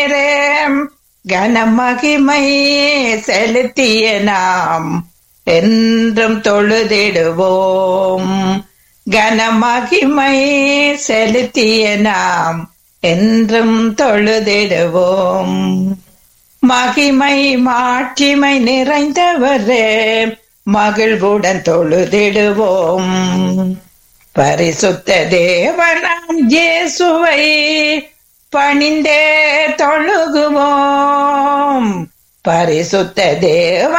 கனமகிமை செலுத்திய நாம் என்றும் தொழுதிடுவோம் கனமகிமை செலுத்திய நாம் என்றும் தொழுதிடுவோம் மகிமை மாட்சிமை நிறைந்தவரே மகிழ்வுடன் தொழுதிடுவோம் பரிசுத்த தேவனாம் இயேசுவை பணிந்தே தொழுகுவோம் பரிசுத்த தேவ